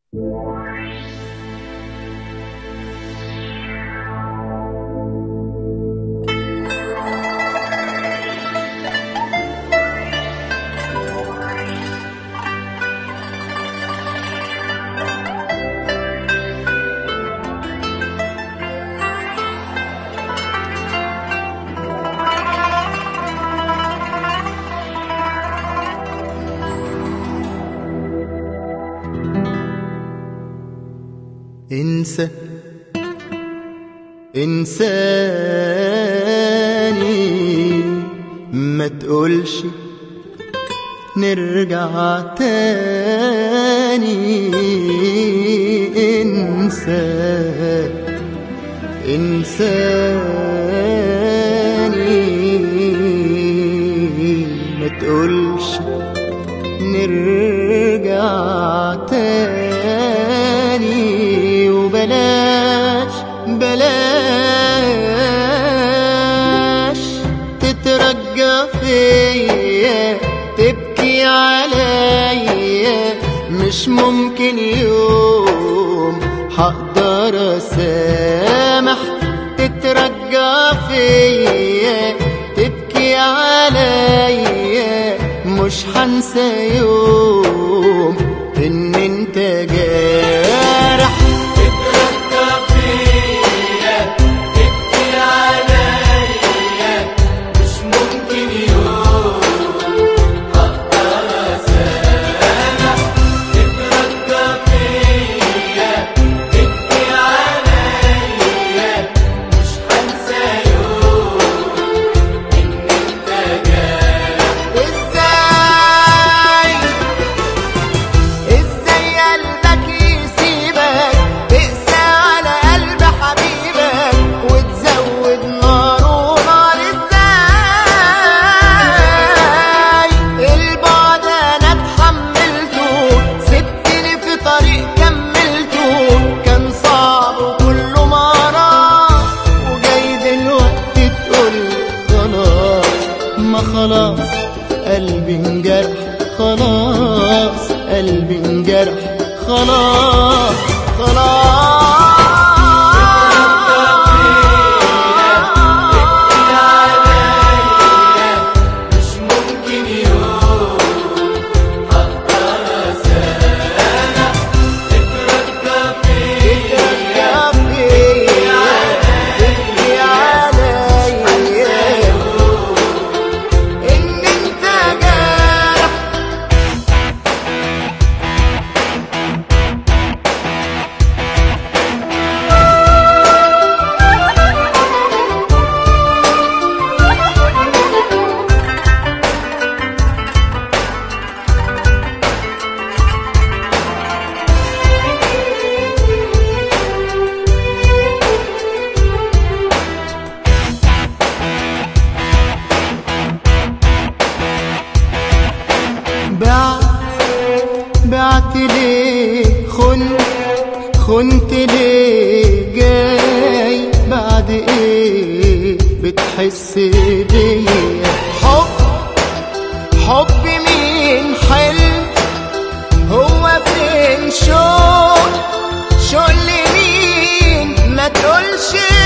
انسى انساني ما تقولش نرجع تاني انسى انساني ما تقولش نرجع تاني وبلاش بلاش تترجى فيا تبكي عليا مش ممكن يوم هقدر اسامح تترجى فيا تبكي عليا مش هنسى يوم ان انت جارح تتركب فيا تبكي عليا مش ممكن يوم هقدر اسامح تتركب فيا تبكي عليا مش هنسى يوم ان انت جارح ازاي ازاي قلبك يسيبك تقسى على قلب حبيبك وتزود نار ونار ازاي البعد انا اتحملته سبتني في طريق كملته كان صعب وكله مرار وجاي دلوقتي تقول خلاص ما خلاص قلبي انجرح خلاص قلبي انجرح خلاص عليا مش ممكن يوم هقدر اسامح تتركب فيا ان انت جارح بعت بعت ليه خنت خنت ليه جاي بعد ايه بتحس بيا حب حب مين حلم هو فين شوق شوق لمين ما تقولش